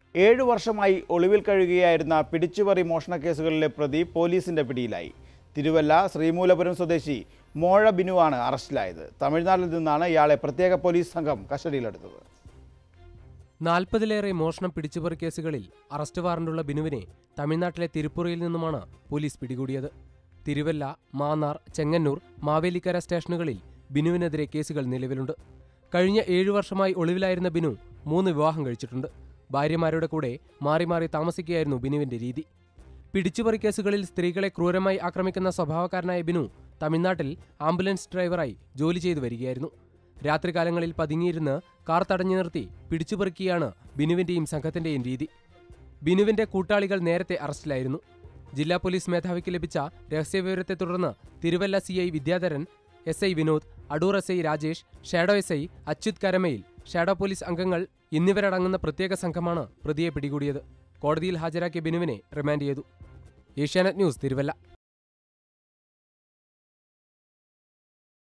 ഏഴു വർഷമായി ഒളിവിൽ കഴിയുകയായിരുന്ന പിടിച്ചുപറി മോഷണ കേസുകളിലെ പ്രതി പോലീസിന്റെ പിടിയിലായി തിരുവല്ല ശ്രീമൂലപുരം സ്വദേശി മോഴ ബിനുവാണ് അറസ്റ്റിലായത് തമിഴ്നാട്ടിൽ നിന്നാണ് ഇയാളെ പ്രത്യേക പോലീസ് സംഘം കസ്റ്റഡിയിലെടുത്തത് നാൽപ്പതിലേറെ മോഷണം പിടിച്ചുപറി കേസുകളിൽ അറസ്റ്റ് വാറണ്ടുള്ള ബിനുവിനെ തമിഴ്നാട്ടിലെ തിരുപ്പുറയിൽ നിന്നുമാണ് പോലീസ് പിടികൂടിയത് തിരുവല്ല മാന്നാർ ചെങ്ങന്നൂർ മാവേലിക്കര സ്റ്റേഷനുകളിൽ ബിനുവിനെതിരെ കേസുകൾ നിലവിലുണ്ട് കഴിഞ്ഞ ഏഴു വർഷമായി ഒളിവിലായിരുന്ന ബിനു മൂന്ന് വിവാഹം കഴിച്ചിട്ടുണ്ട് ഭാര്യമാരുടെ കൂടെ മാറി മാറി താമസിക്കുകയായിരുന്നു ബിനുവിന്റെ രീതി പിടിച്ചുപറി കേസുകളിൽ സ്ത്രീകളെ ക്രൂരമായി ആക്രമിക്കുന്ന സ്വഭാവക്കാരനായ ബിനു തമിഴ്നാട്ടിൽ ആംബുലൻസ് ഡ്രൈവറായി ജോലി ചെയ്തു വരികയായിരുന്നു രാത്രികാലങ്ങളിൽ പതുങ്ങിയിരുന്ന് കാർ തടഞ്ഞു നിർത്തി പിടിച്ചുപറിക്കുകയാണ് ബിനുവിന്റെയും സംഘത്തിന്റെയും രീതി ബിനുവിന്റെ കൂട്ടാളികൾ നേരത്തെ അറസ്റ്റിലായിരുന്നു ജില്ലാ പോലീസ് മേധാവിക്ക് ലഭിച്ച രഹസ്യവിവരത്തെ തുടർന്ന് Thiruvalla C I Vidyadharan S I Vinod Adoor S I Rajesh shadow S I Achyuth കരമയിൽ ഷാഡോ പോലീസ് അംഗങ്ങൾ എന്നിവരടങ്ങുന്ന പ്രത്യേക സംഘമാണ് പ്രതിയെ പിടികൂടിയത് കോടതിയിൽ ഹാജരാക്കിയ ബിനുവിനെ റിമാൻഡ് ചെയ്തു ഏഷ്യാനെറ്റ് ന്യൂസ് തിരുവല്ല